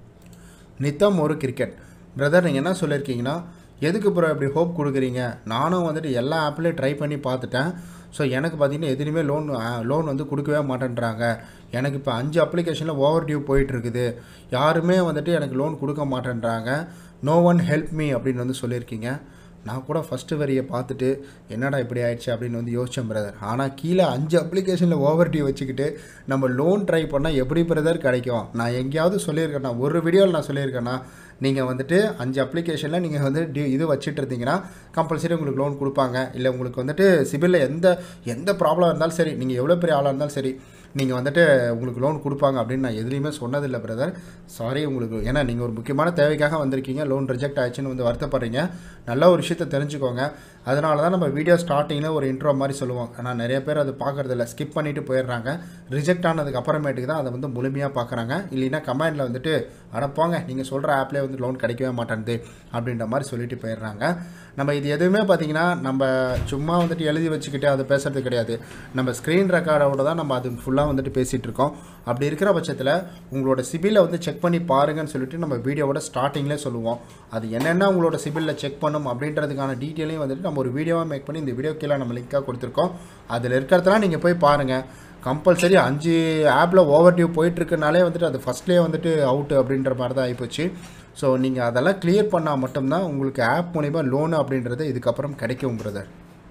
நித்தம் ஒரு கிரிக்கெட் பிரதர் நீங்கள் என்ன சொல்லியிருக்கீங்கன்னா எதுக்கு ப்ரோ இப்படி ஹோப் கொடுக்குறீங்க நானும் வந்துட்டு எல்லா ஆப்லேயும் ட்ரை பண்ணி பார்த்துட்டேன் ஸோ எனக்கு பார்த்தீங்கன்னா எதுலேயுமே லோன் லோன் வந்து கொடுக்கவே மாட்டேன்றாங்க எனக்கு இப்போ அஞ்சு அப்ளிகேஷனில் ஓவர் டியூ போயிட்டுருக்குது யாருமே வந்துட்டு எனக்கு லோன் கொடுக்க மாட்டேன்றாங்க நோ ஒன் ஹெல்ப் மீ அப்படின்னு வந்து சொல்லியிருக்கீங்க நான் கூட ஃபஸ்ட்டு வரியை பார்த்துட்டு என்னடா இப்படி ஆயிடுச்சு அப்படின்னு வந்து யோசித்தேன் பிரதர் ஆனால் கீழே அஞ்சு அப்ளிகேஷனில் ஓவர் டியூ வச்சுக்கிட்டு நம்ம லோன் ட்ரை பண்ணால் எப்படி பிரதர் கிடைக்கும் நான் எங்கேயாவது சொல்லியிருக்கேன்னா ஒரு வீடியோவில் நான் சொல்லியிருக்கேன்னா நீங்கள் வந்துட்டு அஞ்சு அப்ளிகேஷனில் நீங்கள் வந்து டியூ இது வச்சுட்டு இருந்தீங்கன்னா கம்பல்சரி உங்களுக்கு லோன் கொடுப்பாங்க இல்லை உங்களுக்கு வந்துட்டு சிபிலில் எந்த எந்த ப்ராப்ளம் இருந்தாலும் சரி நீங்கள் எவ்வளோ பெரிய ஆளாக இருந்தாலும் சரி நீங்கள் வந்துட்டு உங்களுக்கு லோன் கொடுப்பாங்க அப்படின்னு நான் எதுலேயுமே சொன்னதில்லை பிரதர் சாரி உங்களுக்கு ஏன்னா நீங்கள் ஒரு முக்கியமான தேவைக்காக வந்திருக்கீங்க லோன் ரிஜெக்ட் ஆயிடுச்சுன்னு வந்து வருத்தப்படுறீங்க நல்ல ஒரு விஷயத்தை தெரிஞ்சுக்கோங்க அதனால தான் நம்ம வீடியோ ஸ்டார்டிங்கில் ஒரு இன்ட்ரோ மாதிரி சொல்லுவோம் ஆனால் நிறைய பேர் அது பார்க்குறதில்ல ஸ்கிப் பண்ணிவிட்டு போயிடுறாங்க ரிஜெக்ட் ஆனதுக்கு அப்புறமேட்டுக்கு தான் அதை வந்து முழுமையாக பார்க்குறாங்க இல்லைன்னா கமெண்டில் வந்துட்டு அடப்பாங்க நீங்கள் சொல்கிற ஆப்லேயே வந்து லோன் கிடைக்கவே மாட்டேன்து அப்படின்ற மாதிரி சொல்லிட்டு போயிடுறாங்க நம்ம இது எதுவுமே பார்த்தீங்கன்னா நம்ம சும்மா வந்துட்டு எழுதி வச்சுக்கிட்டு அது பேசுறது கிடையாது நம்ம ஸ்க்ரீன் ரெக்கார்டோட தான் நம்ம அது ஃபுல்லாக வந்துட்டு பேசிகிட்டு இருக்கோம் அப்படி இருக்கிற பட்சத்தில் உங்களோட சிபிலை வந்து செக் பண்ணி பாருங்கன்னு சொல்லிட்டு நம்ம வீடியோவோட ஸ்டார்டிங்லேயே சொல்லுவோம் அது என்னென்ன உங்களோட சிபிலில் செக் பண்ணும் அப்படின்றதுக்கான டீட்டெயிலையும் வந்துட்டு நம்ம ஒரு வீடியோவாக மேக் பண்ணி இந்த வீடியோ கீழே நம்ம லிங்காக கொடுத்துருக்கோம் அதில் இருக்கிறதெல்லாம் நீங்கள் போய் பாருங்கள் கம்பல்சரி அஞ்சு ஆப்பில் ஓவர் டியூ போயிட்டுருக்கனாலே வந்துட்டு அது ஃபஸ்ட்லேயே வந்துட்டு அவுட்டு அப்படின்ற மாதிரி தான் ஆகிப்போச்சு ஸோ நீங்கள் அதெல்லாம் கிளியர் பண்ணால் மட்டும்தான் உங்களுக்கு ஆப் மூலிமா லோனு அப்படின்றது இதுக்கப்புறம் கிடைக்கும் பிரதர்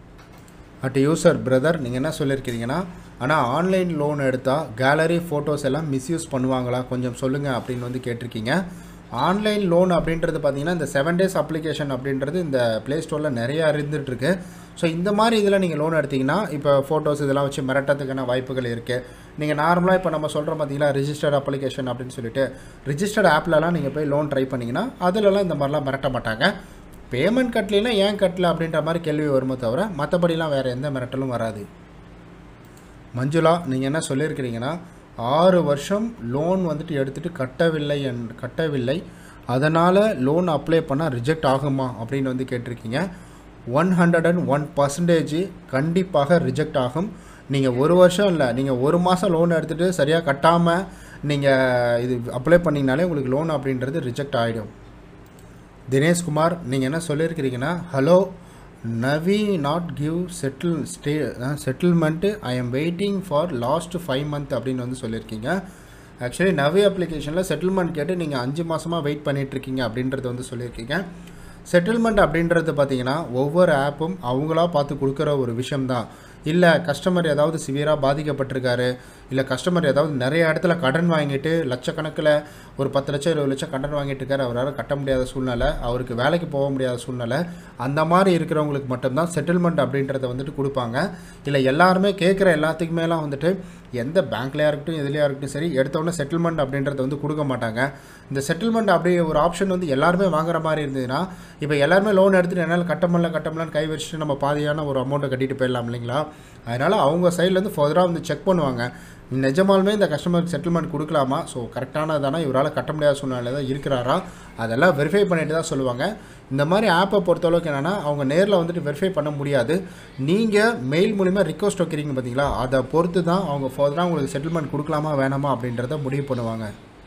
அட் யூசர் பிரதர் நீங்கள் என்ன சொல்லியிருக்கிறீங்கன்னா ஆனால் ஆன்லைன் லோன் எடுத்தால் கேலரி ஃபோட்டோஸ் எல்லாம் மிஸ்யூஸ் பண்ணுவாங்களா கொஞ்சம் சொல்லுங்கள் அப்படின்னு வந்து கேட்டிருக்கீங்க ஆன்லைன் லோன் அப்படின்றது பார்த்தீங்கன்னா இந்த செவன் டேஸ் அப்ளிகேஷன் அப்படின்றது இந்த ப்ளே ஸ்டோரில் நிறையா இருந்துகிட்ருக்கு ஸோ இந்த மாதிரி இதில் நீங்கள் லோன் எடுத்திங்கன்னா இப்போ ஃபோட்டோஸ் இதெல்லாம் வச்சு மிரட்டத்துக்கான வாய்ப்புகள் இருக்குது நீங்கள் நார்மலாக இப்போ நம்ம சொல்கிறோம் பார்த்தீங்களா ரிஜிஸ்டர்ட் அப்ளிகேஷன் அப்படின்னு சொல்லிட்டு ரிஜிஸ்டர்ட் ஆப்லலாம் நீங்கள் போய் லோன் ட்ரை பண்ணிங்கன்னா அதிலலாம் இந்த மாதிரிலாம் மிரட்ட மாட்டாங்க பேமெண்ட் கட்டலாம் ஏன் கட்டல அப்படின்ற மாதிரி கேள்வி வருமோ தவிர மற்றபடிலாம் வேறு எந்த மிரட்டலும் வராது மஞ்சுளா நீங்கள் என்ன சொல்லியிருக்கிறீங்கன்னா ஆறு வருஷம் லோன் வந்துட்டு எடுத்துகிட்டு கட்டவில்லை என் கட்டவில்லை அதனால் லோன் அப்ளை பண்ணால் ரிஜெக்ட் ஆகுமா அப்படின்னு வந்து கேட்டிருக்கீங்க one hundred and one percentage கண்டிப்பாக ரிஜெக்ட் ஆகும் நீங்கள் ஒரு வருஷம் இல்லை நீங்கள் ஒரு மாதம் லோன் எடுத்துகிட்டு சரியாக கட்டாமல் நீங்கள் இது அப்ளை பண்ணிங்கனாலே உங்களுக்கு லோன் அப்படின்றது ரிஜெக்ட் ஆகிடும் தினேஷ்குமார் நீங்கள் என்ன சொல்லியிருக்கிறீங்கன்னா hello Navi not give settle stay settlement I am waiting for last five month அப்படின்னு வந்து சொல்லியிருக்கீங்க ஆக்சுவலி நவி அப்ளிகேஷனில் செட்டில்மெண்ட் கேட்டு நீங்கள் அஞ்சு மாதமாக வெயிட் பண்ணிகிட்ருக்கீங்க அப்படின்றது வந்து சொல்லியிருக்கீங்க செட்டில்மெண்ட் அப்படின்றது பார்த்தீங்கன்னா ஒவ்வொரு ஆப்பும் அவங்களா பார்த்து கொடுக்குற ஒரு விஷயம்தான் இல்லை கஸ்டமர் ஏதாவது சிவியராக பாதிக்கப்பட்டிருக்காரு இல்லை கஸ்டமர் ஏதாவது நிறைய இடத்துல கடன் வாங்கிட்டு லட்சக்கணக்கில் ஒரு பத்து லட்சம் இருபது லட்சம் கடன் வாங்கிட்டு இருக்காரு அவரால் கட்ட முடியாத சூழ்நிலை அவருக்கு வேலைக்கு போக முடியாத சூழ்நிலை அந்த மாதிரி இருக்கிறவங்களுக்கு மட்டும்தான் செட்டில்மெண்ட் அப்படின்றத வந்துட்டு கொடுப்பாங்க இல்லை எல்லாருமே கேட்குற எல்லாத்துக்குமேலாம் வந்துட்டு எந்த பேங்க்லையாக இருக்கட்டும் எதுலையாக இருக்கட்டும் சரி எடுத்தோடனே செட்டில்மெண்ட் அப்படின்றத வந்து கொடுக்க மாட்டாங்க இந்த செட்டில்மெண்ட் அப்படி ஒரு ஆப்ஷன் வந்து எல்லாருமே வாங்குற மாதிரி இருந்ததுன்னா இப்போ எல்லாருமே லோன் எடுத்துகிட்டு என்னால் கட்ட முடியல கட்ட முடியலன்னு கை வச்சுட்டு நம்ம பாதியான ஒரு அமௌண்ட்டை கட்டிட்டு போயிடலாம் இல்லைங்களா அதனால் அவங்க சைட்லேருந்து ஃபர்தராக வந்து செக் பண்ணுவாங்க நிஜமாலுமே இந்த கஸ்டமருக்கு செட்டில்மெண்ட் கொடுக்கலாமா ஸோ கரெக்டானதானா இவரால் கட்ட முடியாத சூழ்நிலை தான் இருக்கிறாரா அதெல்லாம் வெரிஃபை பண்ணிட்டு தான் சொல்லுவாங்க இந்த மாதிரி ஆப்பை பொறுத்தளவுக்கு என்னென்னா அவங்க நேரில் வந்துட்டு வெரிஃபை பண்ண முடியாது நீங்கள் மெயில் மூலிமா ரிக்வஸ்ட் வைக்கிறீங்க பார்த்தீங்களா அதை பொறுத்து தான் அவங்க ஃபர்தராக உங்களுக்கு செட்டில்மெண்ட் கொடுக்கலாமா வேணாமா அப்படின்றத முடிவு பண்ணுவாங்க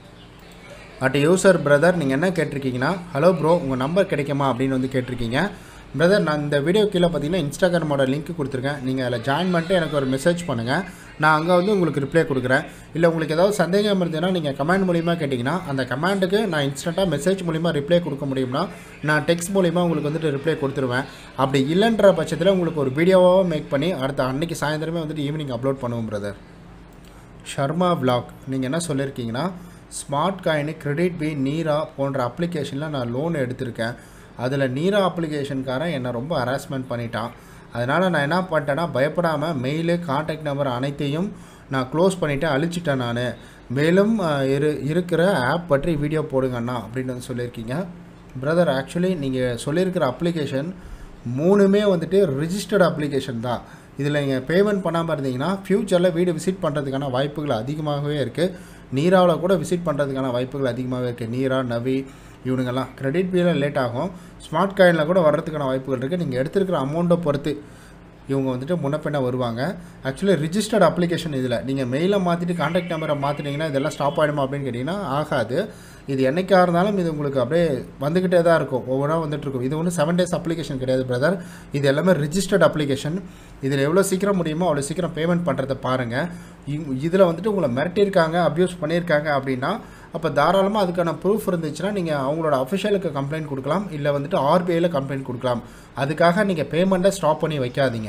அட் யூசர் பிரதர் நீங்கள் என்ன கேட்டிருக்கீங்கன்னா ஹலோ ப்ரோ உங்கள் நம்பர் கிடைக்குமா அப்படின்னு வந்து கேட்டிருக்கீங்க பிரதர் நான் இந்த வீடியோ கீழே பார்த்தீங்கன்னா இன்ஸ்டாகிராமோட லிங்க் கொடுத்துருக்கேன் நீங்கள் அதில் ஜாயின் பண்ணிட்டு எனக்கு ஒரு மெசேஜ் பண்ணுங்கள் நான் அங்கே வந்து உங்களுக்கு ரிப்ளை கொடுக்குறேன் இல்லை உங்களுக்கு ஏதாவது சந்தேகம் இருந்ததுன்னா நீங்கள் கமெண்ட் மூலிமா கேட்டிங்கன்னா அந்த கமெண்ட்டுக்கு நான் இன்ஸ்டண்ட்டாக மெசேஜ் மூலிமா ரிப்ளை கொடுக்க முடியும்னா நான் டெக்ஸ்ட் மூலிமா உங்களுக்கு வந்துட்டு ரிப்ளை கொடுத்துருவேன் அப்படி இல்லைன்ற பட்சத்தில் உங்களுக்கு ஒரு வீடியோவாக மேக் பண்ணி அடுத்த அன்னைக்கு சாயந்தரமே வந்துட்டு ஈவினிங் அப்லோட் பண்ணுவோம் பிரதர் ஷர்மா vlog நீங்கள் என்ன சொல்லியிருக்கீங்கன்னா smart coin credit bee Nira போன்ற அப்ளிகேஷனில் நான் லோன் எடுத்திருக்கேன் அதில் நீரா அப்ளிகேஷன்காரன் என்னை ரொம்ப ஹராஸ்மெண்ட் பண்ணிட்டான் அதனால் நான் என்ன பண்ணிட்டேன்னா பயப்படாமல் மெயிலு காண்டாக்ட் நம்பர் அனைத்தையும் நான் க்ளோஸ் பண்ணிவிட்டு அழிச்சிட்டேன் நான் மேலும் அஹ், இரு இருக்கிற ஆப் பற்றி வீடியோ போடுங்க அண்ணா அப்படின்னு வந்து சொல்லியிருக்கீங்க பிரதர் ஆக்சுவலி நீங்கள் சொல்லியிருக்கிற அப்ளிகேஷன் மூணுமே வந்துட்டு ரிஜிஸ்டர்ட் அப்ளிகேஷன் தான் இதில் நீங்கள் பேமெண்ட் பண்ணாமல் இருந்தீங்கன்னா ஃப்யூச்சரில் வீடு விசிட் பண்ணுறதுக்கான வாய்ப்புகள் அதிகமாகவே இருக்குது நீராவில் கூட விசிட் பண்ணுறதுக்கான வாய்ப்புகள் அதிகமாகவே இருக்குது நீரா நவி இவனுங்கெல்லாம் கிரெடிட் பில்லில் லேட் ஆகும் ஸ்மார்ட் காயினில் கூட வர்றதுக்கான வாய்ப்புகள் இருக்குது நீங்கள் எடுத்துருக்கிற அமௌண்ட்டை பொறுத்து இவங்க வந்துட்டு முன்னப்பின்ன வருவாங்க ஆக்சுவலி ரிஜிஸ்டர்ட் அப்ளிகேஷன் இதில் நீங்கள் மெயிலை மாற்றிட்டு காண்டாக்ட் நம்பரை மாற்றினீங்கன்னா இதெல்லாம் ஸ்டாப் ஆகிடுமா அப்படின்னு கேட்டிங்கன்னா ஆகாது இது என்னைக்காக இருந்தாலும் இது உங்களுக்கு அப்படியே வந்துக்கிட்டே தான் இருக்கும் ஒவ்வொன்றா வந்துட்டு இருக்கும் இது ஒன்றும் செவன் டேஸ் அப்ளிகேஷன் கிடையாது பிரதர் இது எல்லாமே ரிஜிஸ்டர்ட் அப்ளிகேஷன் இதில் எவ்வளோ சீக்கிரம் முடியுமோ அவ்வளோ சீக்கிரம் பேமெண்ட் பண்ணுறதை பாருங்கள் இதில் வந்துட்டு உங்களை மிரட்டியிருக்காங்க அப்யூஸ் பண்ணியிருக்காங்க அப்படின்னா அப்போ தாராளமாக அதுக்கான ப்ரூஃப் இருந்துச்சுன்னா நீங்கள் அவங்களோட அஃபிஷியலுக்கு கம்ப்ளைண்ட் கொடுக்கலாம் இல்லை வந்துட்டு ஆர்பிஐயில் கம்ப்ளைண்ட் கொடுக்கலாம் அதுக்காக நீங்கள் பேமெண்ட்டை ஸ்டாப் பண்ணி வைக்காதீங்க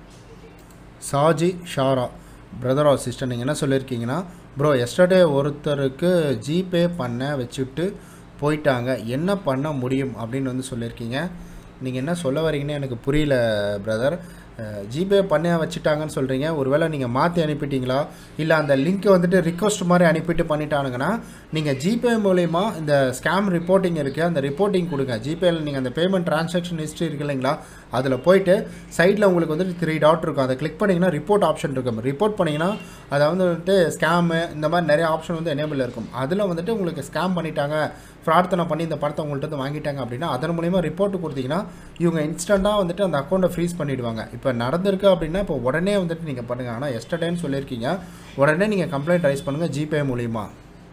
Saji Shara brother or sister நீங்கள் என்ன சொல்லியிருக்கீங்கன்னா ப்ரோ எஸ்டர்டே ஒருத்தருக்கு ஜிபே பண்ண வச்சுட்டு போயிட்டாங்க என்ன பண்ண முடியும் அப்படின்னு வந்து சொல்லியிருக்கீங்க நீங்கள் என்ன சொல்ல வரீங்கன்னு எனக்கு புரியல பிரதர் ஜிபே பண்ண வச்சுட்டாங்கன்னு சொல்கிறீங்க ஒருவேளை நீங்கள் மாற்றி அனுப்பிட்டீங்களா இல்லை அந்த லிங்க்கை வந்துட்டு ரிக்வஸ்ட் மாதிரி அனுப்பிட்டு பண்ணிட்டானுங்கன்னா நீங்கள் ஜிபே மூலயமா இந்த ஸ்கேம் ரிப்போர்ட்டிங் இருக்குது அந்த ரிப்போர்ட்டிங் கொடுங்க ஜிபேயில் நீங்கள் அந்த பேமெண்ட் ட்ரான்சாக்ஷன் ஹிஸ்ட்ரி இருக்கு இல்லைங்களா அதில் போயிட்டு சைடில் உங்களுக்கு வந்துட்டு த்ரீ டாட் இருக்கும் அதை கிளிக் பண்ணிங்கன்னா ரிப்போர்ட் ஆப்ஷன் இருக்கும் ரிப்போர்ட் பண்ணிங்கன்னா அதை வந்து வந்துட்டு ஸ்கேமு இந்த மாதிரி நிறைய ஆப்ஷன் வந்து எனேபிள் இருக்கும் அதில் வந்துட்டு உங்களுக்கு ஸ்கேம் பண்ணிட்டாங்க பிரார்த்தனை பண்ணி இந்த பணத்தை உங்கள்கிட்ட வந்து வாங்கிட்டாங்க அப்படின்னா அதன் மூலிமா ரிப்போர்ட் கொடுத்தீங்கன்னா இவங்க இன்ஸ்டண்ட்டாக வந்துட்டு அந்த அக்கௌண்ட்டை ஃப்ரீஸ் பண்ணிவிடுவாங்க இப்போ நடந்திருக்கு அப்படின்னா இப்போ உடனே வந்துட்டு நீங்கள் பண்ணுங்கள் ஆனால் எஸ்டர்டேன்னு சொல்லியிருக்கீங்க உடனே நீங்கள் கம்ப்ளைண்ட் ரைஸ் பண்ணுங்கள் ஜிபே மூலிமா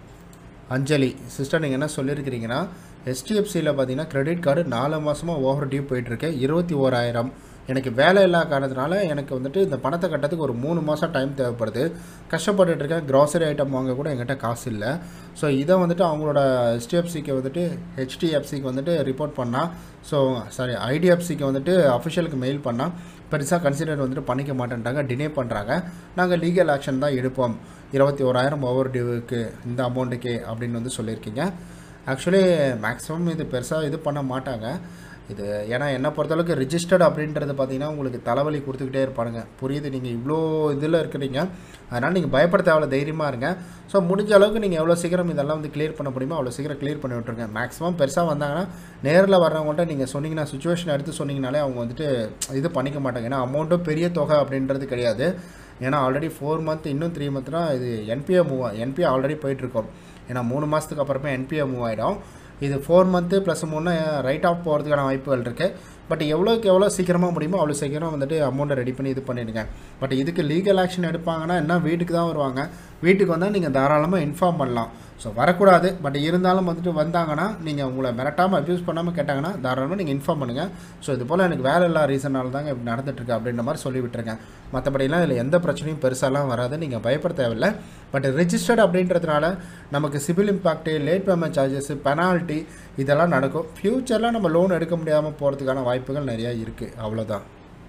அஞ்சலி சிஸ்டர் நீங்கள் என்ன சொல்லியிருக்கிறீங்கன்னா ஹெச்டிஎஃப்சியில் பார்த்தீங்கன்னா கிரெடிட் கார்டு நாலு மாதமாக ஓவர் டியூ போயிட்டுருக்கு இருபத்தி ஓராயிரம் எனக்கு வேலை இல்லா காரணத்தினால எனக்கு வந்துட்டு இந்த பணத்தை கட்டத்துக்கு ஒரு மூணு மாதம் டைம் தேவைப்படுது கஷ்டப்பட்டுட்டு இருக்கேன் க்ராசரி ஐட்டம் வாங்க கூட என்கிட்ட காசு இல்லை ஸோ இதை வந்துட்டு அவங்களோட ஹெச்டிஎஃப்சிக்கு வந்துட்டு ஹெச்டிஎஃப்சிக்கு வந்துட்டு ரிப்போர்ட் பண்ணால் ஸோ சாரி ஐடிஎஃப்சிக்கு வந்துட்டு அஃபிஷியலுக்கு மெயில் பண்ணால் பெருசாக கன்சிடர் வந்துட்டு பண்ணிக்க மாட்டேன்ட்டாங்க டினே பண்ணுறாங்க நாங்கள் லீகல் ஆக்ஷன் தான் எடுப்போம் இருபத்தி ஓராயிரம் ஓவர் டியூவுக்கு இந்த அமௌண்ட்டுக்கே அப்படின்னு வந்து சொல்லியிருக்கீங்க ஆக்சுவலி மேக்ஸிமம் இது பெருசாக இது பண்ண மாட்டாங்க இது ஏன்னா என்னை பொறுத்தளவுக்கு ரிஜிஸ்டர்ட் அப்படின்றது பார்த்தீங்கன்னா உங்களுக்கு தலைவலி கொடுத்துக்கிட்டே இருப்பானுங்க புரியுது நீங்கள் இவ்வளோ இதில் இருக்கிறீங்க அதனால் நீங்கள் பயப்பட தேவையில்ல தைரியமாக இருங்க ஸோ முடிஞ்ச அளவுக்கு நீங்கள் எவ்வளோ சீக்கிரம் இதெல்லாம் வந்து கிளியர் பண்ண முடியுமோ அவ்வளோ சீக்கிரம் கிளியர் பண்ணி விட்ருங்க மேக்ஸிமம் பெருசாக வந்தாங்கன்னா நேரில் வர்றவங்கள்ட்ட நீங்கள் சொன்னீங்கன்னா சுச்சுவேஷன் எடுத்து சொன்னீங்கனாலே அவங்க வந்துட்டு இது பண்ணிக்க மாட்டாங்க ஏன்னா அமௌண்ட்டும் பெரிய தொகை அப்படின்றது கிடையாது ஏன்னா ஆல்ரெடி ஃபோர் மந்த் இன்னும் த்ரீ மந்த்னா இது என்பிஏ மூவ் என்பிஏ ஆல்ரெடி போயிட்டுருக்கோம் ஏன்னா மூணு மாதத்துக்கு அப்புறமே என்பிஏ மூவ் ஆகிடும் இது ஃபோர் மந்த்து ப்ளஸ் மூணு ரைட் ஆஃப் போகிறதுக்கான வாய்ப்புகள் இருக்குது பட் எவ்வளோக்கு எவ்வளோ சீக்கிரமாக முடியுமோ அவ்வளோ சீக்கிரம் வந்துட்டு அமௌண்ட்டை ரெடி பண்ணி இது பண்ணிடுங்க பட் இதுக்கு லீகல் ஆக்ஷன் எடுப்பாங்கன்னா என்ன வீட்டுக்கு தான் வருவாங்க வீட்டுக்கு வந்தால் நீங்கள் தாராளமாக இன்ஃபார்ம் பண்ணலாம் ஸோ வரக்கூடாது பட் இருந்தாலும் வந்துட்டு வந்தாங்கன்னா நீங்கள் உங்களை மிரட்டாமல் அப்யூஸ் பண்ணாமல் கேட்டாங்கன்னா தாராளமாக நீங்கள் இன்ஃபார்ம் பண்ணுங்கள் ஸோ இது போல் எனக்கு வேலை இல்லா ரீசனால தாங்க இப்படி நடந்துட்டுருக்கு அப்படின்ற மாதிரி சொல்லி விட்டுருக்கேன் மற்றபடிலாம் இதில் எந்த பிரச்சனையும் பெருசாலாம் வராது நீங்கள் பயப்பட தேவையில்லை பட் ரெஜிஸ்டர்ட் அப்படின்றதுனால நமக்கு CIBIL impact late payment charges penalty இதெல்லாம் நடக்கும் ஃப்யூச்சரில் நம்ம லோன் எடுக்க முடியாமல் போகிறதுக்கான வாய்ப்புகள் நிறையா இருக்குது அவ்வளோதான்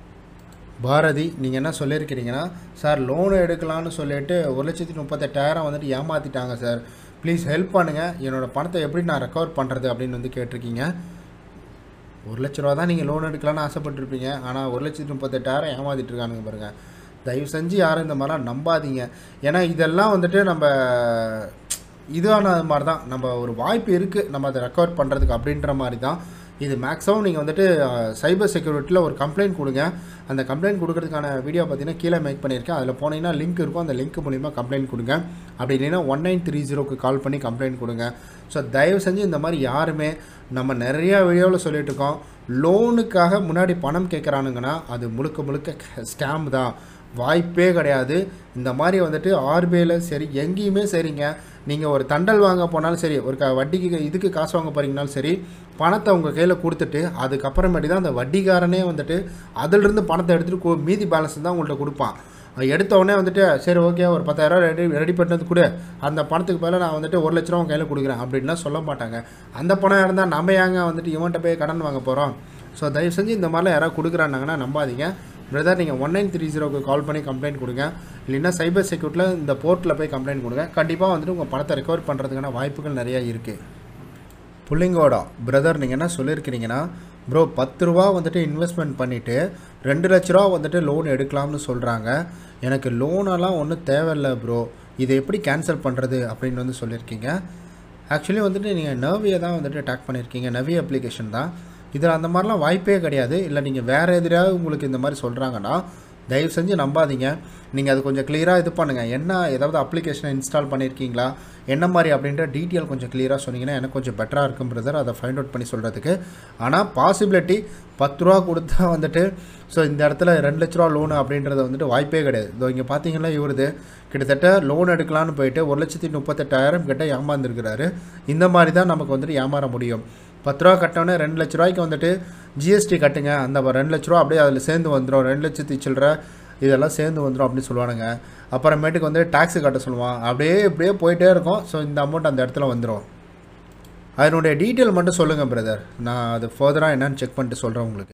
பாரதி நீங்கள் என்ன சொல்லியிருக்கிறீங்கன்னா சார் லோன் எடுக்கலாம்னு சொல்லிட்டு ஒரு லட்சத்தி முப்பத்தெட்டாயிரம் வந்துட்டு ஏமாற்றிட்டாங்க சார் ப்ளீஸ் ஹெல்ப் பண்ணுங்கள் என்னோடய பணத்தை எப்படி நான் ரெக்கவர் பண்ணுறது அப்படின்னு வந்து கேட்டிருக்கீங்க ஒரு லட்ச ரூபா தான் நீங்கள் லோன் எடுக்கலாம்னு ஆசைப்பட்டிருப்பீங்க ஆனால் ஒரு லட்சத்தி முப்பத்தெட்டாயிரம் ஏமாத்திட்டு இருக்கானுங்க பாருங்கள் தயவு செஞ்சு யாரும் இந்த மாதிரிலாம் நம்பாதீங்க ஏன்னா இதெல்லாம் வந்துட்டு நம்ம இதான மாதிரி தான் நம்ம ஒரு வாய்ப்பு இருக்குது நம்ம அதை ரெக்கவர் பண்ணுறதுக்கு அப்படின்ற மாதிரி தான் இது மேக்ஸிமம் நீங்கள் வந்துட்டு சைபர் செக்யூரிட்டியில் ஒரு கம்ப்ளைண்ட் கொடுங்க அந்த கம்ப்ளைண்ட் கொடுக்கறதுக்கான வீடியோ பார்த்தீங்கன்னா கீழே மேக் பண்ணியிருக்கேன் அதில் போனீங்கன்னா லிங்க் இருக்கும் அந்த லிங்க் மூலிமா கம்ப்ளைண்ட் கொடுங்க அப்படி இல்லைன்னா ஒன் நைன் த்ரீ ஜீரோக்கு கால் பண்ணி கம்ப்ளைண்ட் கொடுங்க ஸோ தயவு செஞ்சு இந்த மாதிரி யாருமே நம்ம நிறையா வீடியோவில் சொல்லிட்டு இருக்கோம் லோனுக்காக முன்னாடி பணம் கேட்குறானுங்கன்னா அது முழுக்க முழுக்க ஸ்கேம் தான் வாய்ப்பே கிடையாது இந்த மாதிரி வந்துட்டு ஆர்பிஐயில் சரி எங்கேயுமே சரிங்க நீங்கள் ஒரு தண்டல் வாங்க போனாலும் சரி ஒரு க வட்டிக்கு இதுக்கு காசு வாங்க போகிறீங்கனாலும் சரி பணத்தை உங்கள் கையில் கொடுத்துட்டு அதுக்கப்புறமேட்டு தான் அந்த வட்டிக்காரனே வந்துட்டு அதிலிருந்து பணத்தை எடுத்துகிட்டு மீதி பேலன்ஸ் தான் உங்கள்கிட்ட கொடுப்பான் எடுத்த உடனே வந்துட்டு சரி ஓகே ஒரு பத்தாயிரம் ரெடி ரெடி பண்ணது கொடு அந்த பணத்துக்கு பதிலாக நான் வந்துட்டு ஒரு லட்ச ரூபா உன் கையில் கொடுக்குறேன் அப்படின்லாம் சொல்ல மாட்டாங்க அந்த பணம் இருந்தால் நம்ம ஏங்க வந்துட்டு இவன்கிட்ட போய் கடன் வாங்க போகிறோம் ஸோ தயவு செஞ்சு இந்த மாதிரிலாம் யாராவது கொடுக்குறாங்கன்னா நம்பாதீங்க பிரதர் நீங்கள் ஒன் நைன் த்ரீ ஜீரோக்கு கால் பண்ணி கம்ப்ளைண்ட் கொடுங்க இல்லைன்னா சைபர் செக்யூரிட்டியில் இந்த போர்ட்டில் போய் கம்ப்ளைண்ட் கொடுங்க கண்டிப்பாக வந்துட்டு உங்கள் பணத்தை ரெக்கவர் பண்ணுறதுக்கான வாய்ப்புகள் நிறையா இருக்குது புள்ளிங்கோடா பிரதர் நீங்கள் என்ன சொல்லியிருக்கிறீங்கன்னா ப்ரோ பத்து ரூபா வந்துட்டு இன்வெஸ்ட்மெண்ட் பண்ணிவிட்டு ரெண்டு லட்ச ரூபா வந்துட்டு லோன் எடுக்கலாம்னு சொல்கிறாங்க எனக்கு லோனெல்லாம் ஒன்றும் தேவையில்லை ப்ரோ இதை எப்படி கேன்சல் பண்ணுறது அப்படின்னு வந்து சொல்லியிருக்கீங்க ஆக்சுவலி வந்துட்டு நீங்கள் நர்வியை தான் வந்துட்டு டேக் பண்ணியிருக்கீங்க நவி அப்ளிகேஷன் தான் இதில் அந்த மாதிரிலாம் வாய்ப்பே கிடையாது இல்லை நீங்கள் வேறு எதிராக உங்களுக்கு இந்த மாதிரி சொல்கிறாங்கன்னா தயவு செஞ்சு நம்பாதீங்க நீங்கள் அது கொஞ்சம் கிளியராக இது பண்ணுங்கள் என்ன ஏதாவது அப்ளிகேஷனை இன்ஸ்டால் பண்ணியிருக்கீங்களா என்ன மாதிரி அப்படின்ற டீட்டெயில் கொஞ்சம் கிளியராக சொன்னீங்கன்னா எனக்கு கொஞ்சம் பெட்டராக இருக்கும் பிரதர் அதை ஃபைண்ட் அவுட் பண்ணி சொல்கிறதுக்கு ஆனால் பாசிபிலிட்டி பத்து ரூபா கொடுத்தா வந்துட்டு ஸோ இந்த இடத்துல ரெண்டு லட்ச ரூபா லோனு அப்படின்றது வந்துட்டு வாய்ப்பே கிடையாது இதோ இங்கே பார்த்தீங்கன்னா இவருது கிட்டத்தட்ட லோன் எடுக்கலான்னு போயிட்டு ஒரு லட்சத்தி முப்பத்தெட்டாயிரம் கிட்ட ஏமாந்துருக்கிறாரு இந்த மாதிரி தான் நமக்கு வந்துட்டு ஏமாற முடியும் பத்து ரூபா கட்டினோன்னே ரெண்டு லட்ச ரூபாய்க்கு வந்துட்டு ஜிஎஸ்டி கட்டுங்க அந்த ரெண்டு லட்ச ரூபா அப்படியே அதில் சேர்ந்து வந்துடும் ரெண்டு லட்சத்தி சில்லற இதெல்லாம் சேர்ந்து வந்துடும் அப்படின்னு சொல்லுவானுங்க அப்புறமேட்டுக்கு வந்து டேக்ஸு கட்ட சொல்லுவான் அப்படியே இப்படியே போயிட்டே இருக்கும் ஸோ இந்த அமௌண்ட் அந்த இடத்துல வந்துடும் அதனுடைய டீட்டெயில் மட்டும் சொல்லுங்கள் பிரதர் நான் அது ஃபர்தராக என்னன்னு செக் பண்ணிட்டு சொல்கிறேன் உங்களுக்கு